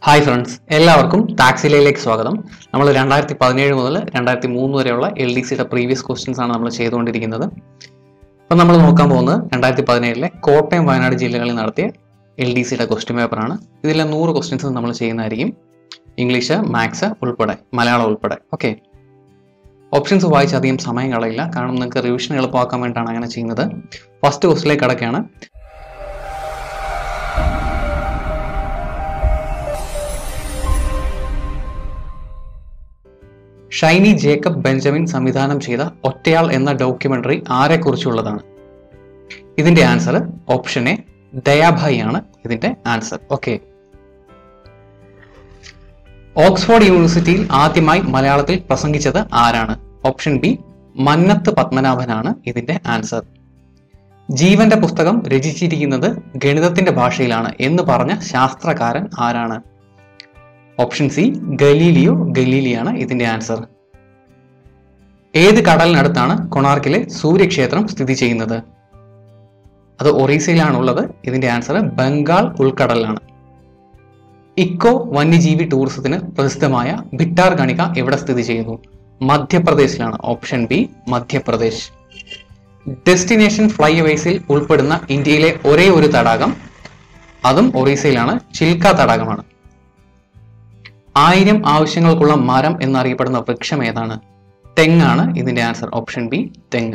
hi friends എല്ലാവർക്കും ടാക്സിലയിലേക്ക് സ്വാഗതം നമ്മൾ രണ്ടായിരത്തി പതിനേഴ് മുതൽ രണ്ടായിരത്തി മൂന്ന് വരെയുള്ള എൽ ഡി സിയുടെ പ്രീവിയസ് ക്വസ്റ്റ്യൻസ് ആണ് നമ്മൾ ചെയ്തുകൊണ്ടിരിക്കുന്നത് അപ്പം നമ്മൾ നോക്കാൻ പോകുന്നത് രണ്ടായിരത്തി പതിനേഴിലെ കോട്ടയം വയനാട് ജില്ലകളിൽ നടത്തിയ എൽ ഡി സിയുടെ ക്വസ്റ്റ്യൻ പേപ്പറാണ് ഇതിലെ നൂറ് ക്വസ്റ്റ്യൻസ് നമ്മൾ ചെയ്യുന്നതായിരിക്കും ഇംഗ്ലീഷ് മാത്സ് ഉൾപ്പെടെ മലയാളം ഉൾപ്പെടെ ഓക്കെ ഓപ്ഷൻസ് വായിച്ച് അധികം സമയം കളയില്ല കാരണം നിങ്ങൾക്ക് റിവിഷൻ എളുപ്പമാക്കാൻ വേണ്ടിയിട്ടാണ് അങ്ങനെ ചെയ്യുന്നത് ഫസ്റ്റ് ക്വസ്റ്റിലേക്ക് കടക്കുകയാണ് ഷൈനി ജേക്കബ് ബെഞ്ചമിൻ സംവിധാനം ചെയ്ത ഒറ്റയാൾ എന്ന ഡോക്യുമെന്ററി ആരെക്കുറിച്ചുള്ളതാണ് ഇതിന്റെ ആൻസർ ഓപ്ഷൻ എ ദയാഭായി ആണ് ഇതിന്റെ ആൻസർ ഓക്കെ ഓക്സ്ഫോർഡ് യൂണിവേഴ്സിറ്റിയിൽ ആദ്യമായി മലയാളത്തിൽ പ്രസംഗിച്ചത് ആരാണ് ഓപ്ഷൻ ബി മന്നത്ത് പത്മനാഭനാണ് ഇതിന്റെ ആൻസർ ജീവന്റെ പുസ്തകം രചിച്ചിരിക്കുന്നത് ഗണിതത്തിന്റെ ഭാഷയിലാണ് എന്ന് പറഞ്ഞ ശാസ്ത്രകാരൻ ആരാണ് ഓപ്ഷൻ സി ഗലീലിയോ ഗലീലിയാണ് ഇതിന്റെ ആൻസർ ഏത് കടലിനടുത്താണ് കൊണാർക്കിലെ സൂര്യക്ഷേത്രം സ്ഥിതി ചെയ്യുന്നത് അത് ഒറീസയിലാണുള്ളത് ഇതിന്റെ ആൻസർ ബംഗാൾ ഉൾക്കടലിലാണ് ഇക്കോ വന്യജീവി ടൂറിസത്തിന് പ്രസിദ്ധമായ ഭിട്ടാർ ഗണിക എവിടെ സ്ഥിതി ചെയ്യുന്നു മധ്യപ്രദേശിലാണ് option B Madhya Pradesh destination fly അവേസിൽ ഉൾപ്പെടുന്ന ഇന്ത്യയിലെ ഒരേ ഒരു തടാകം അതും ഒറീസയിലാണ് ചിൽക്ക തടാകമാണ് ആയിരം ആവശ്യങ്ങൾക്കുള്ള മരം എന്നറിയപ്പെടുന്ന വൃക്ഷം ഏതാണ് തെങ്ങാണ് ഇതിന്റെ ആൻസർ ഓപ്ഷൻ ബി തെങ്ങ്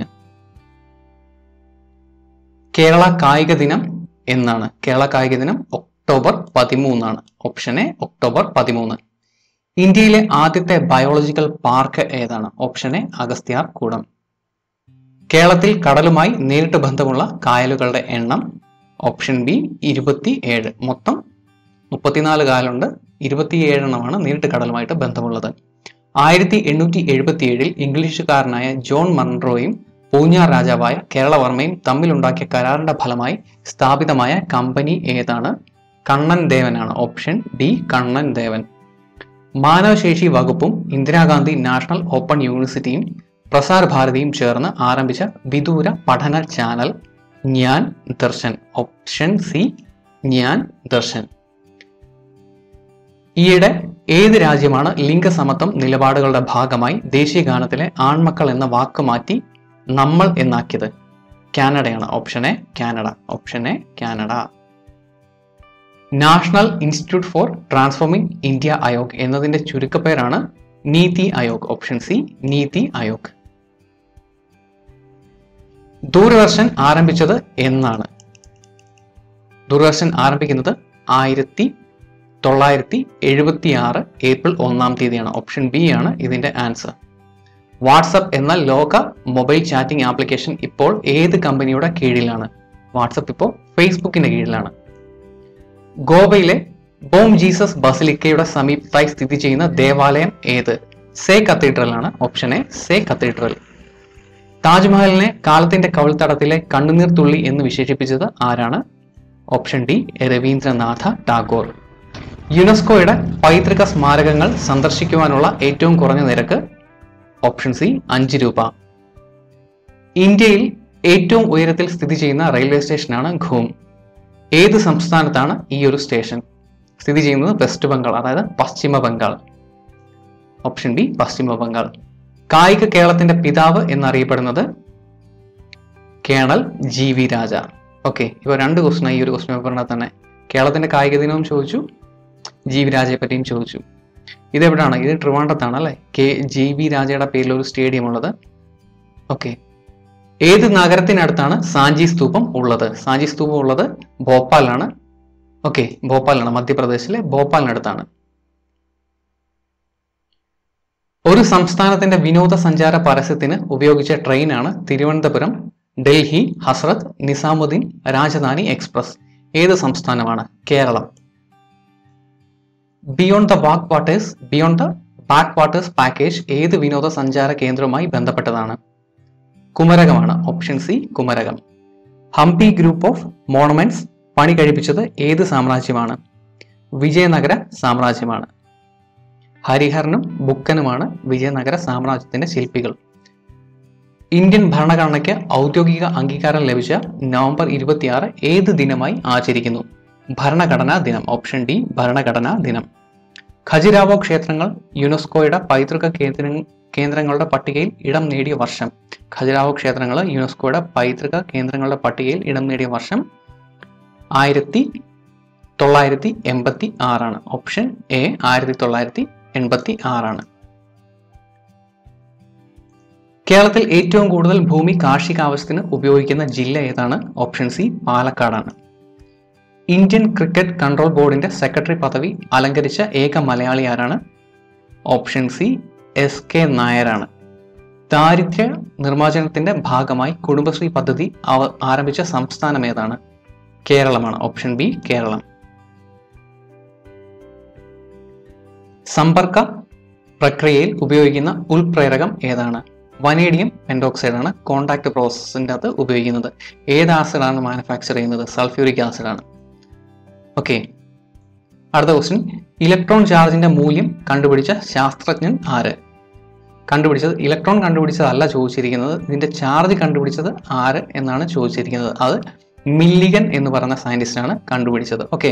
കേരള കായിക ദിനം എന്നാണ് കേരള കായിക ദിനം ഒക്ടോബർ പതിമൂന്നാണ് ഓപ്ഷൻ എ ഒക്ടോബർ പതിമൂന്ന് ഇന്ത്യയിലെ ആദ്യത്തെ ബയോളജിക്കൽ പാർക്ക് ഏതാണ് ഓപ്ഷൻ എ അഗസ്ത്യാർ കൂടം കേരളത്തിൽ കടലുമായി നേരിട്ട് ബന്ധമുള്ള കായലുകളുടെ എണ്ണം ഓപ്ഷൻ ബി ഇരുപത്തി ഏഴ് മൊത്തം മുപ്പത്തിനാല് കായലുണ്ട് ഇരുപത്തിയേഴെണ്ണമാണ് നേരിട്ട് കടലുമായിട്ട് ബന്ധമുള്ളത് ആയിരത്തി എണ്ണൂറ്റി എഴുപത്തി ഏഴിൽ ഇംഗ്ലീഷുകാരനായ ജോൺ മൺട്രോയും പൂഞ്ഞാർ രാജാവായ കേരളവർമ്മയും തമ്മിലുണ്ടാക്കിയ കരാറിന്റെ ഫലമായി സ്ഥാപിതമായ കമ്പനി ഏതാണ് കണ്ണൻ ദേവനാണ് ഓപ്ഷൻ ഡി കണ്ണൻ ദേവൻ മാനവശേഷി വകുപ്പും ഇന്ദിരാഗാന്ധി നാഷണൽ ഓപ്പൺ യൂണിവേഴ്സിറ്റിയും പ്രസാർ ഭാരതിയും ചേർന്ന് ആരംഭിച്ച വിദൂര പഠന ചാനൽ ഞാൻ ദർശൻ ഓപ്ഷൻ സി ഞാൻ ദർശൻ ഈയിടെ ഏത് രാജ്യമാണ് ലിംഗസമത്വം നിലപാടുകളുടെ ഭാഗമായി ദേശീയ ഗാനത്തിലെ ആൺമക്കൾ എന്ന വാക്ക് മാറ്റി നമ്മൾ എന്നാക്കിയത് കാനഡയാണ് option A Canada option A Canada national institute for transforming India Aayog എന്നതിന്റെ ചുരുക്കപ്പേരാണ് നീതി ആയോഗ് ഓപ്ഷൻ സി നീതി ആയോഗ് ദൂരദർശൻ ആരംഭിച്ചത് എന്നാണ് ദൂരദർശൻ ആരംഭിക്കുന്നത് ആയിരത്തി തൊള്ളായിരത്തി എഴുപത്തി ആറ് ഏപ്രിൽ ഒന്നാം തീയതിയാണ് ഓപ്ഷൻ ബി ആണ് ഇതിന്റെ ആൻസർ വാട്സപ്പ് എന്ന ലോക മൊബൈൽ ചാറ്റിംഗ് ആപ്ലിക്കേഷൻ ഇപ്പോൾ ഏത് കമ്പനിയുടെ കീഴിലാണ് വാട്സപ്പ് ഇപ്പോൾ ഫേസ്ബുക്കിന്റെ കീഴിലാണ് ഗോവയിലെ ബോം ജീസസ് ബസിലിക്കയുടെ സമീപത്തായി സ്ഥിതി ചെയ്യുന്ന ദേവാലയം ഏത് സേ കത്തീഡ്രൽ ആണ് ഓപ്ഷൻ എ സേ കത്തീഡ്രൽ താജ്മഹലിനെ കാലത്തിന്റെ കവിൾത്തടത്തിലെ കണ്ണുനീർ തുള്ളി എന്ന് വിശേഷിപ്പിച്ചത് ആരാണ് ഓപ്ഷൻ ഡി രവീന്ദ്രനാഥ ടാഗോർ യുനെസ്കോയുടെ പൈതൃക സ്മാരകങ്ങൾ സന്ദർശിക്കുവാനുള്ള ഏറ്റവും കുറഞ്ഞ നിരക്ക് ഓപ്ഷൻ സി അഞ്ച് രൂപ ഇന്ത്യയിൽ ഏറ്റവും ഉയരത്തിൽ സ്ഥിതി ചെയ്യുന്ന റെയിൽവേ സ്റ്റേഷനാണ് ഘൂം ഏത് സംസ്ഥാനത്താണ് ഈ ഒരു സ്റ്റേഷൻ സ്ഥിതി ചെയ്യുന്നത് വെസ്റ്റ് ബംഗാൾ അതായത് പശ്ചിമ ബംഗാൾ ഓപ്ഷൻ ഡി പശ്ചിമ ബംഗാൾ കായിക കേരളത്തിന്റെ പിതാവ് എന്നറിയപ്പെടുന്നത് colonel G V Raja okay ഇപ്പൊ രണ്ട് ക്വസ്റ്റൻ ഈ ഒരു ക്വസ്റ്റൻ പേപ്പറിനകത്ത് തന്നെ കേരളത്തിന്റെ കായിക ദിനവും ചോദിച്ചു ജി വി രാജയെ പറ്റിയും ചോദിച്ചു ഇതെവിടാണ് ഇത് ട്രിവാൻഡത്താണ് അല്ലേ കെ ജി വി രാജയുടെ പേരിൽ ഒരു സ്റ്റേഡിയം ഉള്ളത് ഓക്കെ ഏത് നഗരത്തിനടുത്താണ് സാഞ്ചി സ്തൂപം ഉള്ളത് സാഞ്ചി സ്തൂപം ഉള്ളത് ഭോപ്പാലാണ് ഓക്കെ ഭോപ്പാലാണ് മധ്യപ്രദേശിലെ ഭോപ്പാലിനടുത്താണ് ഒരു സംസ്ഥാനത്തിന്റെ വിനോദസഞ്ചാര പരസ്യത്തിന് ഉപയോഗിച്ച ട്രെയിനാണ് തിരുവനന്തപുരം ഡൽഹി ഹസ്രത്ത് നിസാമുദ്ദീൻ രാജധാനി എക്സ്പ്രസ് ഏത് സംസ്ഥാനമാണ് Keralam beyond the backwaters beyond the backwaters package ഏത് വിനോദസഞ്ചാര കേന്ദ്രവുമായി ബന്ധപ്പെട്ടതാണ് കുമരകമാണ് option C Kumarakom Hampi group of monuments പണി കഴിപ്പിച്ചത് ഏത് സാമ്രാജ്യമാണ് വിജയനഗര സാമ്രാജ്യമാണ് ഹരിഹരനും ബുക്കനുമാണ് വിജയനഗര സാമ്രാജ്യത്തിന്റെ ശില്പികൾ ഇന്ത്യൻ ഭരണഘടനയ്ക്ക് ഔദ്യോഗിക അംഗീകാരം ലഭിച്ച നവംബർ ഇരുപത്തിയാറ് ഏത് ദിനമായി ആചരിക്കുന്നു ഭരണഘടനാ ദിനം ഓപ്ഷൻ ഡി ഭരണഘടനാ ദിനം ഖജുരാവോ ക്ഷേത്രങ്ങൾ യുനെസ്കോയുടെ പൈതൃക കേന്ദ്ര കേന്ദ്രങ്ങളുടെ പട്ടികയിൽ ഇടം നേടിയ വർഷം ഖജുരാവോ ക്ഷേത്രങ്ങൾ യുനെസ്കോയുടെ പൈതൃക കേന്ദ്രങ്ങളുടെ പട്ടികയിൽ ഇടം നേടിയ വർഷം ആയിരത്തി തൊള്ളായിരത്തി എൺപത്തി ആറാണ് ഓപ്ഷൻ എ ആയിരത്തി തൊള്ളായിരത്തി എൺപത്തി ആറാണ് കേരളത്തിൽ ഏറ്റവും കൂടുതൽ ഭൂമി കാർഷിക ആവശ്യത്തിന് ഉപയോഗിക്കുന്ന ജില്ല ഏതാണ് ഓപ്ഷൻ സി പാലക്കാടാണ് ഇന്ത്യൻ ക്രിക്കറ്റ് കൺട്രോൾ ബോർഡിന്റെ സെക്രട്ടറി പദവി അലങ്കരിച്ച ഏക മലയാളി ആരാണ് ഓപ്ഷൻ സി എസ് കെ നായരാണ് ദാരിദ്ര്യ നിർമ്മാർജ്ജനത്തിന്റെ ഭാഗമായി കുടുംബശ്രീ പദ്ധതി അവ- ആരംഭിച്ച സംസ്ഥാനം ഏതാണ് കേരളമാണ് ഓപ്ഷൻ ബി കേരളം സമ്പർക്ക പ്രക്രിയയിൽ ഉപയോഗിക്കുന്ന ഉൾപ്രേരകം ഏതാണ് വനേഡിയം പെൻഡോക്സൈഡ് ആണ് കോണ്ടാക്ട് പ്രോസസ്സിൻ്റെ അകത്ത് ഉപയോഗിക്കുന്നത് ഏത് ആസിഡാണ് മാനുഫാക്ചർ ചെയ്യുന്നത് സൾഫ്യൂരിക് ആസിഡാണ് ഓക്കെ അടുത്ത ക്വസ്റ്റ്യൻ ഇലക്ട്രോൺ ചാർജിന്റെ മൂല്യം കണ്ടുപിടിച്ച ശാസ്ത്രജ്ഞൻ ആര് കണ്ടുപിടിച്ചത് ഇലക്ട്രോൺ കണ്ടുപിടിച്ചതല്ല ചോദിച്ചിരിക്കുന്നത് ഇതിന്റെ ചാർജ് കണ്ടുപിടിച്ചത് ആര് എന്നാണ് ചോദിച്ചിരിക്കുന്നത് അത് മില്ലിഗൻ എന്ന് പറയുന്ന സയന്റിസ്റ്റ് ആണ് കണ്ടുപിടിച്ചത് ഓക്കെ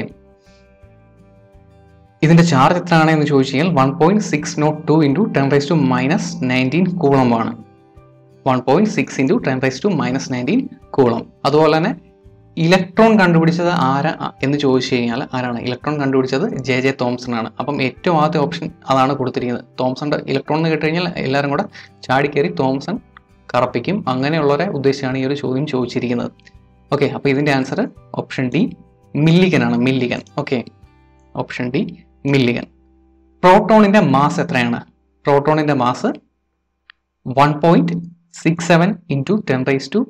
ഇതിന്റെ ചാർജ് എത്രയാണ് എന്ന് ചോദിച്ചു കഴിഞ്ഞാൽ one point six nought two into ten raise to minus nineteen കൂളമാണ് one point six into ten raise to minus nineteen coulomb അതുപോലെ തന്നെ ഇലക്ട്രോൺ കണ്ടുപിടിച്ചത് ആരാ എന്ന് ചോദിച്ചു കഴിഞ്ഞാൽ ആരാണ് ഇലക്ട്രോൺ കണ്ടുപിടിച്ചത് ജെ ജെ തോംസൺ ആണ് അപ്പം ഏറ്റവും ആദ്യത്തെ ഓപ്ഷൻ അതാണ് കൊടുത്തിരിക്കുന്നത് തോംസന്റെ ഇലക്ട്രോൺ എന്ന് കേട്ട് കഴിഞ്ഞാൽ എല്ലാവരും കൂടെ ചാടിക്കയറി തോംസൺ കറപ്പിക്കും അങ്ങനെയുള്ളവരെ ഉദ്ദേശിച്ചാണ് ഈ ഒരു ചോദ്യം ചോദിച്ചിരിക്കുന്നത് ഓക്കെ അപ്പോൾ ഇതിന്റെ ആൻസർ ഓപ്ഷൻ ഡി മില്ലിഗൻ ആണ് Millikan okay option D Millikan പ്രോട്ടോണിന്റെ മാസ് എത്രയാണ് പ്രോട്ടോണിന്റെ mass one point six seven into ten raise to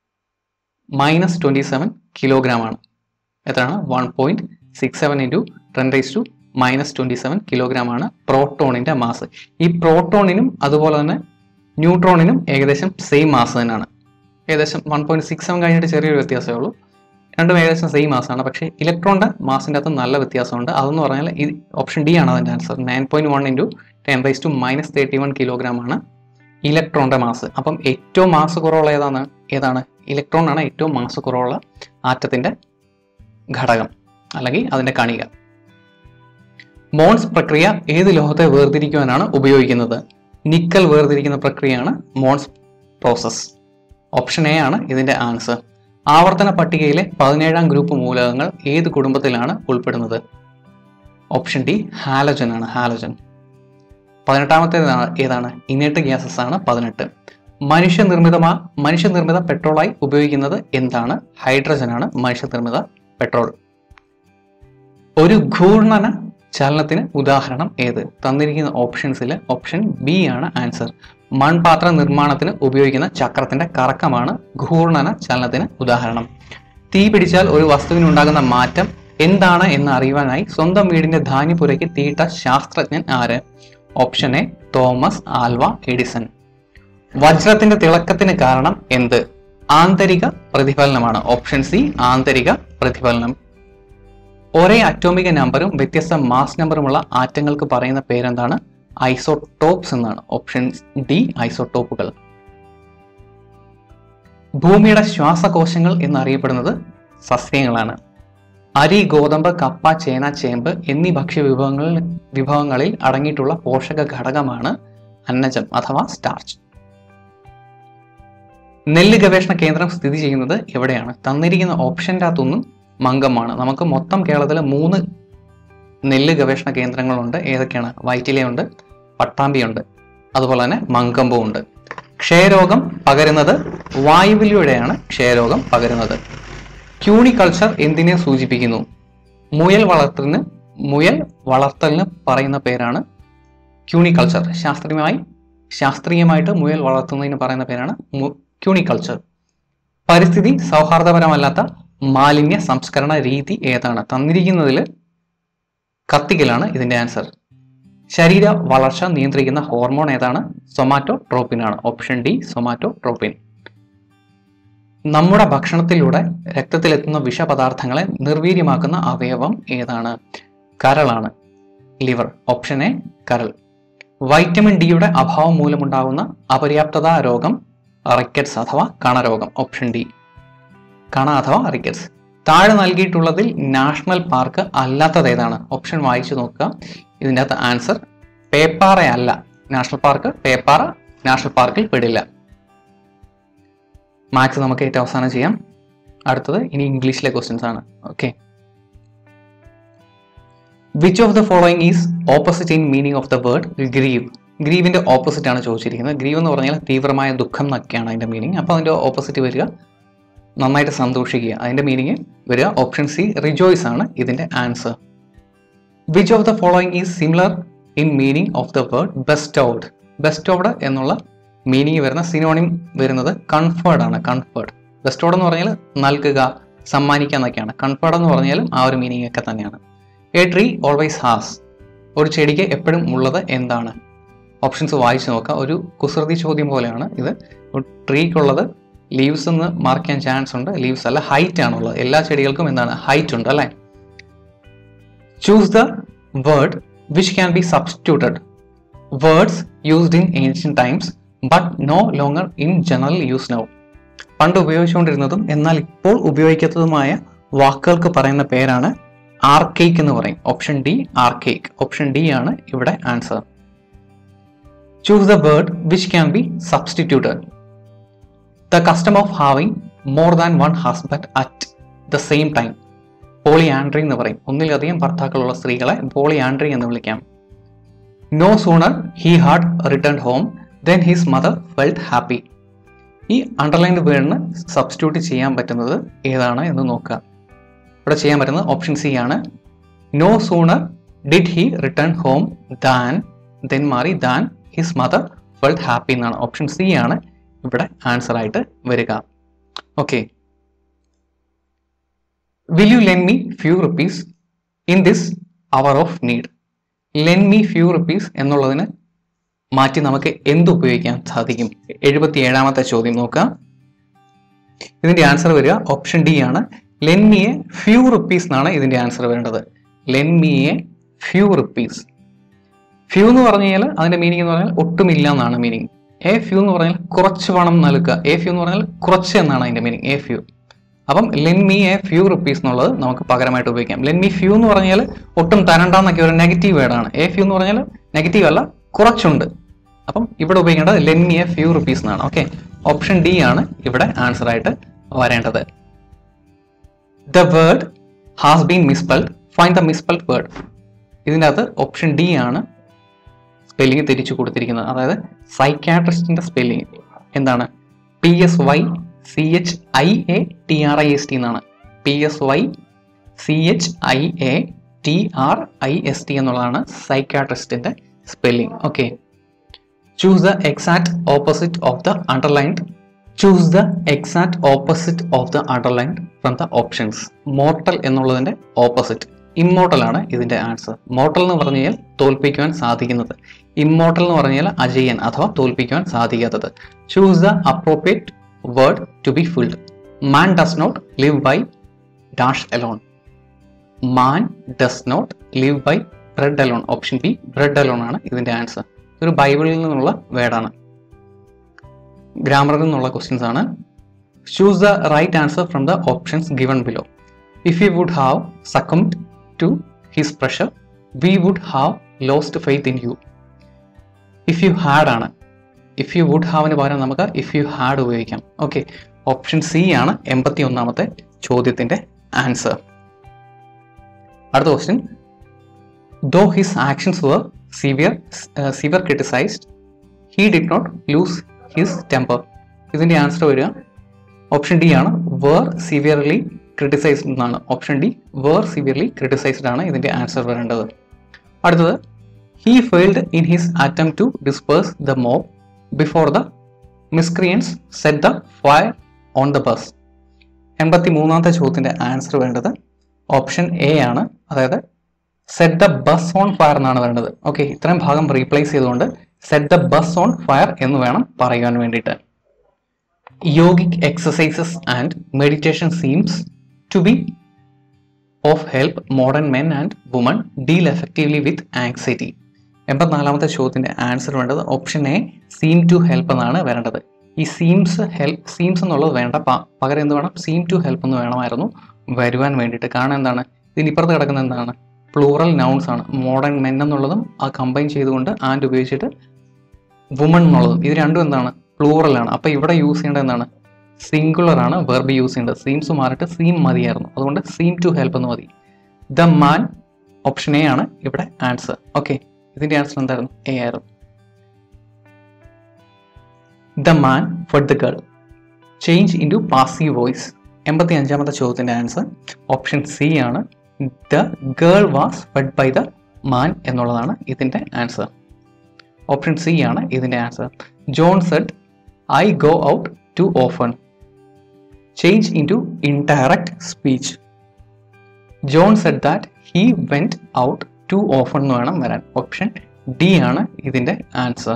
minus twenty seven kilogram ആണ് എത്രയാണ് one point six seven into ten raise to minus twenty seven kilogram ആണ് പ്രോട്ടോണിന്റെ mass ഈ പ്രോട്ടോണിനും അതുപോലെ തന്നെ ന്യൂട്രോണിനും ഏകദേശം സെയിം മാസ് തന്നെയാണ് ഏകദേശം വൺ പോയിന്റ് സിക്സ് സെവൻ കഴിഞ്ഞിട്ട് ചെറിയൊരു വ്യത്യാസമേ ഉള്ളൂ രണ്ടും ഏകദേശം സെയിം മാസമാണ് പക്ഷേ ഇലക്ട്രോണിന്റെ മാസിൻ്റെ അകത്ത് നല്ല വ്യത്യാസമുണ്ട് അതെന്ന് പറഞ്ഞാൽ ഈ ഓപ്ഷൻ ഡി ആണ് അതിൻ്റെ answer nine point one into ten raise to minus thirty one kilogram ആണ് ഇലക്ട്രോണിന്റെ മാസ് അപ്പം ഏറ്റവും മാസ് കുറവുള്ള ഏതാണ് ഏതാണ് ഇലക്ട്രോൺ ആണ് ഏറ്റവും മാസ് കുറവുള്ള ആറ്റത്തിന്റെ ഘടകം അല്ലെങ്കിൽ അതിന്റെ കണിക മോൺസ് പ്രക്രിയ ഏത് ലോഹത്തെ വേർതിരിക്കുവാനാണ് ഉപയോഗിക്കുന്നത് നിക്കൽ വേർതിരിക്കുന്ന പ്രക്രിയയാണ് മോൺസ് പ്രോസസ് ഓപ്ഷൻ എ ആണ് ഇതിന്റെ ആൻസർ ആവർത്തന പട്ടികയിലെ പതിനേഴാം ഗ്രൂപ്പ് മൂലകങ്ങൾ ഏത് കുടുംബത്തിലാണ് ഉൾപ്പെടുന്നത് ഓപ്ഷൻ ഡി ഹാലജൻ ആണ് ഹാലജൻ പതിനെട്ടാമത്തേത് ഏതാണ് ഇനേർട്ട് ഗ്യാസസ് ആണ് പതിനെട്ട് മനുഷ്യനിർമ്മിതമാ മനുഷ്യനിർമ്മിത പെട്രോളായി ഉപയോഗിക്കുന്നത് എന്താണ് ഹൈഡ്രജൻ ആണ് മനുഷ്യനിർമ്മിത പെട്രോൾ ഒരു ഘൂർണന ചലനത്തിന് ഉദാഹരണം ഏത് തന്നിരിക്കുന്ന ഓപ്ഷൻസിൽ ഓപ്ഷൻ ബി ആണ് ആൻസർ മൺപാത്ര നിർമ്മാണത്തിന് ഉപയോഗിക്കുന്ന ചക്രത്തിന്റെ കറക്കമാണ് ഘൂർണന ചലനത്തിന് ഉദാഹരണം തീ പിടിച്ചാൽ ഒരു വസ്തുവിനുണ്ടാകുന്ന മാറ്റം എന്താണ് എന്ന് അറിയുവാനായി സ്വന്തം വീടിന്റെ ധാന്യപുരയ്ക്ക് തീയിട്ട ശാസ്ത്രജ്ഞൻ ആര് option A Thomas Alva Edison വജ്രത്തിന്റെ തിളക്കത്തിന് കാരണം എന്ത് ആന്തരിക പ്രതിഫലനമാണ് ഓപ്ഷൻ സി ആന്തരിക പ്രതിഫലനം ഒരേ അറ്റോമിക നമ്പറും വ്യത്യസ്ത മാസ് നമ്പറുമുള്ള ആറ്റങ്ങൾക്ക് പറയുന്ന പേരെന്താണ് ഐസോട്ടോപ്സ് എന്നാണ് ഓപ്ഷൻ ഡി ഐസോട്ടോപ്പുകൾ ഭൂമിയുടെ ശ്വാസകോശങ്ങൾ എന്നറിയപ്പെടുന്നത് സസ്യങ്ങളാണ് അരി ഗോതമ്പ് കപ്പ ചേന ചേമ്പ് എന്നീ ഭക്ഷ്യ വിഭവങ്ങളിൽ വിഭവങ്ങളിൽ അടങ്ങിയിട്ടുള്ള പോഷക ഘടകമാണ് അന്നജം അഥവാ സ്റ്റാർച്ച് നെല്ല് ഗവേഷണ കേന്ദ്രം സ്ഥിതി ചെയ്യുന്നത് എവിടെയാണ് തന്നിരിക്കുന്ന ഓപ്ഷൻ്റെ അകത്തൊന്നും മങ്കമാണ് നമുക്ക് മൊത്തം കേരളത്തിൽ മൂന്ന് നെല്ല് ഗവേഷണ കേന്ദ്രങ്ങളുണ്ട് ഏതൊക്കെയാണ് വൈറ്റിലയുണ്ട് പട്ടാമ്പിയുണ്ട് അതുപോലെ തന്നെ മങ്കമ്പും ഉണ്ട് ക്ഷയരോഗം പകരുന്നത് വായുവിലൂടെയാണ് ക്ഷയരോഗം പകരുന്നത് ക്യൂണിക്കൾച്ചർ എന്തിനെ സൂചിപ്പിക്കുന്നു മുയൽ വളർത്തലിന് മുയൽ വളർത്തലിന് പറയുന്ന പേരാണ് ക്യൂണിക്കൾച്ചർ ശാസ്ത്രീയമായി ശാസ്ത്രീയമായിട്ട് മുയൽ വളർത്തുന്നതിന് പറയുന്ന പേരാണ് ക്യൂണിക്കൾച്ചർ പരിസ്ഥിതി സൗഹാർദ്ദപരമല്ലാത്ത മാലിന്യ സംസ്കരണ രീതി ഏതാണ് തന്നിരിക്കുന്നതിൽ കത്തിക്കലാണ് ഇതിന്റെ ആൻസർ ശരീര വളർച്ച നിയന്ത്രിക്കുന്ന ഹോർമോൺ ഏതാണ് സൊമാറ്റോ ട്രോപ്പിൻ ആണ് ഓപ്ഷൻ ഡി സൊമാറ്റോ ട്രോപ്പിൻ നമ്മുടെ ഭക്ഷണത്തിലൂടെ രക്തത്തിലെത്തുന്ന വിഷപദാർത്ഥങ്ങളെ നിർവീര്യമാക്കുന്ന അവയവം ഏതാണ് കരളാണ് ലിവർ ഓപ്ഷൻ എ കരൾ വൈറ്റമിൻ ഡിയുടെ അഭാവം മൂലമുണ്ടാകുന്ന അപര്യാപ്തത രോഗം റിക്കറ്റ്സ് അഥവാ കണരോഗം ഓപ്ഷൻ ഡി കണ അഥവാ റിക്കറ്റ്സ് താഴെ നൽകിയിട്ടുള്ളതിൽ നാഷണൽ പാർക്ക് അല്ലാത്തത് ഏതാണ് ഓപ്ഷൻ വായിച്ചു നോക്കുക ഇതിൻ്റെ അകത്ത് ആൻസർ പേപ്പാറ അല്ല നാഷണൽ പാർക്ക് പേപ്പാറ നാഷണൽ പാർക്കിൽ പെടില്ല മാത്സ് നമുക്ക് ഏറ്റവും അവസാനം ചെയ്യാം അടുത്തത് ഇനി ഇംഗ്ലീഷിലെ ക്വസ്റ്റ്യൻസ് ആണ് okay which of the following is opposite in meaning of the word grieve ഗ്രീവിന്റെ ഓപ്പോസിറ്റ് ആണ് ചോദിച്ചിരിക്കുന്നത് ഗ്രീവ് എന്ന് പറഞ്ഞാൽ തീവ്രമായ ദുഃഖം എന്നൊക്കെയാണ് അതിന്റെ മീനിങ് അപ്പോൾ അതിന്റെ ഓപ്പോസിറ്റ് വരിക നന്നായിട്ട് സന്തോഷിക്കുക അതിന്റെ മീനിങ് വരിക ഓപ്ഷൻ സി റിജോയ്സ് ആണ് ഇതിന്റെ answer which of the following is similar in meaning of the word bestowed bestowed എന്നുള്ള മീനിങ് വരുന്ന സിനോണിം വരുന്നത് കൺഫേർഡ് ആണ് കൺഫേർഡ് ബെസ്റ്റോഡ് എന്ന് പറഞ്ഞാൽ നൽകുക സമ്മാനിക്കുക എന്നൊക്കെയാണ് കൺഫേർഡ് എന്ന് പറഞ്ഞാലും ആ ഒരു മീനിങ് ഒക്കെ തന്നെയാണ് എ ട്രീ ഓൾവേസ് ഹാസ് ഒരു ചെടിക്ക് എപ്പോഴും ഉള്ളത് എന്താണ് ഓപ്ഷൻസ് വായിച്ചു നോക്കാം ഒരു കുസൃതി ചോദ്യം പോലെയാണ് ഇത് ട്രീക്കുള്ളത് ലീവ്സ് എന്ന് മാർക്ക് ചെയ്യാൻ ചാൻസ് ഉണ്ട് ലീവ്സ് അല്ല ഹൈറ്റ് ആണുള്ളത് എല്ലാ ചെടികൾക്കും എന്താണ് ഹൈറ്റ് ഉണ്ട് അല്ലേ choose the word which can be substituted words used in ancient times but no longer in general use now പണ്ട് ഉപയോഗിച്ചുകൊണ്ടിരുന്നതും എന്നാൽ ഇപ്പോൾ ഉപയോഗിക്കാത്തതുമായ വാക്കുകൾക്ക് പറയുന്ന പേരാണ് ആർക്കേക്ക് എന്ന് പറയും option D archaic option D ആണ് ഇവിടെ answer choose the word which can be substituted the custom of having more than one husband at the same time polyandry എന്ന് പറയും ഒന്നിലധികം ഭർത്താക്കളുള്ള സ്ത്രീകളെ പോളി ആൻഡ്രി എന്ന് വിളിക്കാം no sooner he had return home then his mother felt happy ഈ underlined വേർഡിന് substitute ചെയ്യാൻ പറ്റുന്നത് ഏതാണ് എന്ന് നോക്കുക ഇവിടെ ചെയ്യാൻ പറ്റുന്നത് ഓപ്ഷൻ സി ആണ് no sooner did he return home than then മാറി than his mother felt happy എന്നാണ് ഓപ്ഷൻ സി ആണ് ഇവിടെ ആൻസർ ആയിട്ട് വരിക okay will you lend me few rupees in this hour of need lend me few rupees എന്നുള്ളതിന് മാറ്റി നമുക്ക് എന്ത് ഉപയോഗിക്കാൻ സാധിക്കും എഴുപത്തി ഏഴാമത്തെ ചോദ്യം നോക്കാം ഇതിന്റെ ആൻസർ വരിക ഓപ്ഷൻ ഡി ആണ് lend me a few rupees എന്നാണ് ഇതിന്റെ ആൻസർ വരേണ്ടത് lend me a few rupees few എന്ന് പറഞ്ഞു കഴിഞ്ഞാൽ അതിന്റെ മീനിങ് എന്ന് പറഞ്ഞാൽ ഒട്ടുമില്ല എന്നാണ് മീനിങ് എ ഫ്യൂ എന്ന് പറഞ്ഞാൽ കുറച്ച് പണം നൽകുക എ ഫ്യൂ എന്ന് പറഞ്ഞാൽ കുറച്ച് എന്നാണ് അതിന്റെ മീനിങ് എ ഫ്യൂ അപ്പം lend me a few rupees എന്നുള്ളത് നമുക്ക് പകരമായിട്ട് ഉപയോഗിക്കാം ലെൻ മീ ഫ്യൂ എന്ന് പറഞ്ഞാൽ ഒട്ടും തരണ്ടെന്നൊക്കെ ഒരു നെഗറ്റീവ് വേർഡാണ് എ ഫ്യൂ എന്ന് പറഞ്ഞാൽ നെഗറ്റീവ് അല്ല കുറച്ചുണ്ട് അപ്പം ഇവിടെ ഉപയോഗിക്കേണ്ടത് lend me a few rupees എന്നാണ് ഓക്കെ ഓപ്ഷൻ ഡി ആണ് ഇവിടെ ആൻസർ ആയിട്ട് വരേണ്ടത് the word has been misspelled find the misspelled word ഇതിൻ്റെ അകത്ത് ഓപ്ഷൻ ഡി ആണ് സ്പെല്ലിംഗ് തിരിച്ചു കൊടുത്തിരിക്കുന്നത് അതായത് സൈക്കാട്രിസ്റ്റിന്റെ സ്പെല്ലിംഗ് എന്താണ് P S Y C H I A T R I S T എന്നാണ് P S Y C H I A T R I S T എന്നുള്ളതാണ് സൈക്കാട്രിസ്റ്റിന്റെ spelling okay choose the exact opposite of the underlined choose the exact opposite of the underlined from the options mortal എന്നുള്ളതിന്റെ opposite immortal ആണ് ഇതിന്റെ answer mortal എന്ന് പറഞ്ഞു കഴിഞ്ഞാൽ തോൽപ്പിക്കുവാൻ സാധിക്കുന്നത് immortal എന്ന് പറഞ്ഞാൽ അജയൻ അഥവാ തോൽപ്പിക്കുവാൻ സാധിക്കാത്തത് choose the appropriate word to be filled man does not live by dash alone man does not live by bread alone option B bread alone ആണ് ഇതിന്റെ ആൻസർ ഒരു ബൈബിളിൽ നിന്നുള്ള വേർഡാണ് ഗ്രാമറിൽ നിന്നുള്ള ക്വസ്റ്റ്യൻസ് ആണ് choose the right answer from the options given below if you would have succumbed to his pressure we would have lost faith in you if you had ആണ് if you would ഹാവിന് പകരം നമുക്ക് if you had ഉപയോഗിക്കാം okay option C ആണ് എൺപത്തി ഒന്നാമത്തെ ചോദ്യത്തിന്റെ answer അടുത്ത question though his actions were severe severe criticised he did not lose his temper ഇതിന്റെ ആൻസർ വരിക ഓപ്ഷൻ ഡി ആണ് വേർ സിവിയർലി ക്രിട്ടിസൈസ്ഡ് എന്നാണ് option D were severely criticised ആണ് ഇതിന്റെ ആൻസർ വരേണ്ടത് അടുത്തത് he failed in his attempt to disperse the mob before the miscreants set the fire on the bus എൺപത്തി മൂന്നാമത്തെ ചോദ്യത്തിന്റെ ആൻസർ വേണ്ടത് ഓപ്ഷൻ എ ആണ് അതായത് set the bus on fire എന്നാണ് വേണ്ടത് ഓക്കെ ഇത്രയും ഭാഗം റീപ്ലേസ് ചെയ്തുകൊണ്ട് set the bus on fire എന്ന് വേണം പറയുവാൻ വേണ്ടിയിട്ട് yogic exercises and meditation seems to B of help modern men and women deal effectively with anxiety എൺപത്തിനാലാമത്തെ ചോദ്യത്തിന്റെ ആൻസർ വേണ്ടത് option A seem to help എന്നാണ് വരേണ്ടത് ഈ സീംസ് ഹെൽപ്പ് സീംസ് എന്നുള്ളത് വേണ്ട പ- പകരം എന്ത് വേണം സീം ടു ഹെൽപ്പ് എന്ന് വേണമായിരുന്നു വരുവാൻ വേണ്ടിയിട്ട് കാരണം എന്താണ് ഇതിനിപ്പുറത്ത് കിടക്കുന്ന എന്താണ് പ്ലൂറൽ നൗൺസ് ആണ് മോഡേൺ മെൻ എന്നുള്ളതും ആ കമ്പൈൻ ചെയ്തുകൊണ്ട് ആൻഡ് ഉപയോഗിച്ചിട്ട് വുമൺ എന്നുള്ളതും ഇത് രണ്ടും എന്താണ് പ്ലൂറൽ ആണ് അപ്പോൾ ഇവിടെ യൂസ് ചെയ്യേണ്ടത് എന്താണ് സിംഗുലർ ആണ് വെർബ് യൂസ് ചെയ്യേണ്ടത് സീംസ് മാറിയിട്ട് സീം മതിയായിരുന്നു അതുകൊണ്ട് സീം ടു ഹെൽപ്പ് എന്ന് മതി ദ മാൻ ഓപ്ഷൻ എ ആണ് ഇവിടെ ആൻസർ ഓക്കെ ഇതിന്റെ ആൻസർ എന്തായിരുന്നു എ ആയിരുന്നു the man for the girl change into passive voice എൺപത്തി അഞ്ചാമത്തെ ചോദ്യത്തിന്റെ ആൻസർ ഓപ്ഷൻ സി ആണ് the girl was fed by the man എന്നുള്ളതാണ് ഇതിന്റെ ആൻസർ ഓപ്ഷൻ സി ആണ് ഇതിന്റെ answer John said I go out to often change into indirect speech John said that he went out to often എന്ന് വേണം വരാൻ option D ആണ് ഇതിന്റെ answer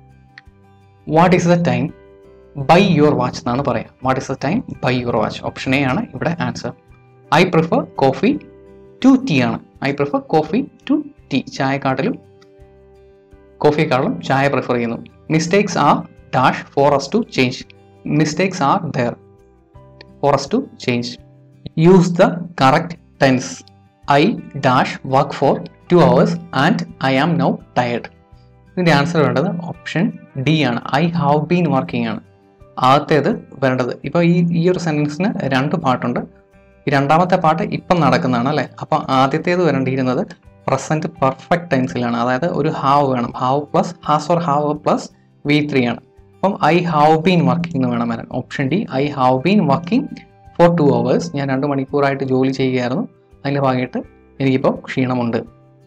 what is the time by your watch എന്നാണ് പറയാം what is the time by your watch option A ആണ് ഇവിടെ answer I prefer coffee to tea ആണ് I prefer coffee to tea ചായക്കാട്ടിലും കോഫിക്കാളും ചായ പ്രിഫർ ചെയ്യുന്നു mistakes are dash for us to change mistakes are there for us to change use the correct tense I dash work for two hours and I am now tired ഇതിന്റെ ആൻസർ വേണ്ടത് option D ആണ് I have been working ആണ് ആദ്യത്തേത് വരേണ്ടത് ഇപ്പോൾ ഈ ഈ ഒരു സെൻറ്റൻസിന് രണ്ട് പാട്ടുണ്ട് ഈ രണ്ടാമത്തെ പാട്ട് ഇപ്പം നടക്കുന്നതാണ് അല്ലേ അപ്പോൾ ആദ്യത്തേത് വരേണ്ടിയിരുന്നത് പ്രസന്റ് പെർഫെക്റ്റ് ടെൻസിലാണ് അതായത് ഒരു ഹാവ് വേണം have plus has or have plus V three ആണ് അപ്പം ഐ ഹാവ് ബീൻ വർക്കിംഗ് എന്ന് വേണം വരാൻ option D I have been working for two hours ഞാൻ രണ്ട് മണിക്കൂറായിട്ട് ജോലി ചെയ്യുകയായിരുന്നു അതിൻ്റെ ഭാഗമായിട്ട് എനിക്കിപ്പോൾ ക്ഷീണമുണ്ട്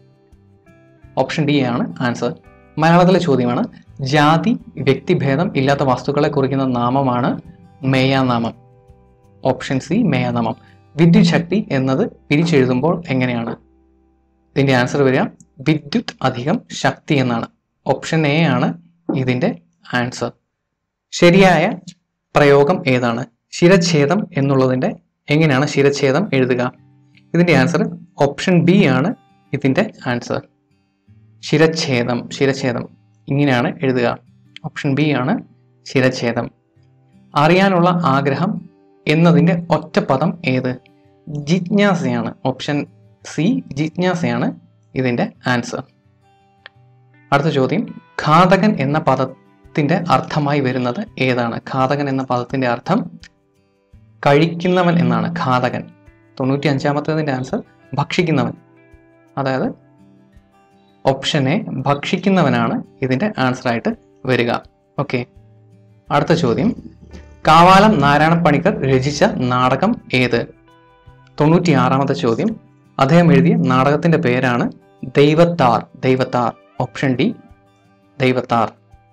ഓപ്ഷൻ ഡി ആണ് ആൻസർ മലയാളത്തിലെ ചോദ്യമാണ് ജാതി വ്യക്തിഭേദം ഇല്ലാത്ത വസ്തുക്കളെ കുറിക്കുന്ന നാമമാണ് മേയാനാമം ഓപ്ഷൻ സി മേയാനാമം വിദ്യുത് ശക്തി എന്നത് പിരിച്ചെഴുതുമ്പോൾ എങ്ങനെയാണ് ഇതിന്റെ ആൻസർ വരിക വിദ്യുത് അധികം ശക്തി എന്നാണ് ഓപ്ഷൻ എ ആണ് ഇതിന്റെ ആൻസർ ശരിയായ പ്രയോഗം ഏതാണ് ശിരച്ഛേദം എന്നുള്ളതിന്റെ എങ്ങനെയാണ് ശിരച്ഛേദം എഴുതുക ഇതിന്റെ ആൻസർ ഓപ്ഷൻ ബി ആണ് ഇതിന്റെ ആൻസർ ശിരച്ഛേദം ശിരച്ഛേദം ഇങ്ങനെയാണ് എഴുതുക ഓപ്ഷൻ ബി ആണ് ശിരച്ഛേദം അറിയാനുള്ള ആഗ്രഹം എന്നതിൻ്റെ ഒറ്റ പദം ഏത് ജിജ്ഞാസയാണ് ഓപ്ഷൻ സി ജിജ്ഞാസയാണ് ഇതിൻ്റെ ആൻസർ അടുത്ത ചോദ്യം ഘാതകൻ എന്ന പദത്തിൻ്റെ അർത്ഥമായി വരുന്നത് ഏതാണ് ഘാതകൻ എന്ന പദത്തിൻ്റെ അർത്ഥം കഴിക്കുന്നവൻ എന്നാണ് ഘാതകൻ തൊണ്ണൂറ്റി അഞ്ചാമത്തതിൻ്റെ ആൻസർ ഭക്ഷിക്കുന്നവൻ അതായത് ഓപ്ഷൻ എ ഭക്ഷിക്കുന്നവനാണ് ഇതിൻ്റെ ആൻസർ ആയിട്ട് വരിക ഓക്കെ അടുത്ത ചോദ്യം കാവാലം നാരായണ പണിക്കർ രചിച്ച നാടകം ഏത് തൊണ്ണൂറ്റിയാറാമത്തെ ചോദ്യം അദ്ദേഹം എഴുതിയ നാടകത്തിന്റെ പേരാണ് ദൈവത്താർ ദൈവത്താർ ഓപ്ഷൻ ഡി ദൈവത്താർ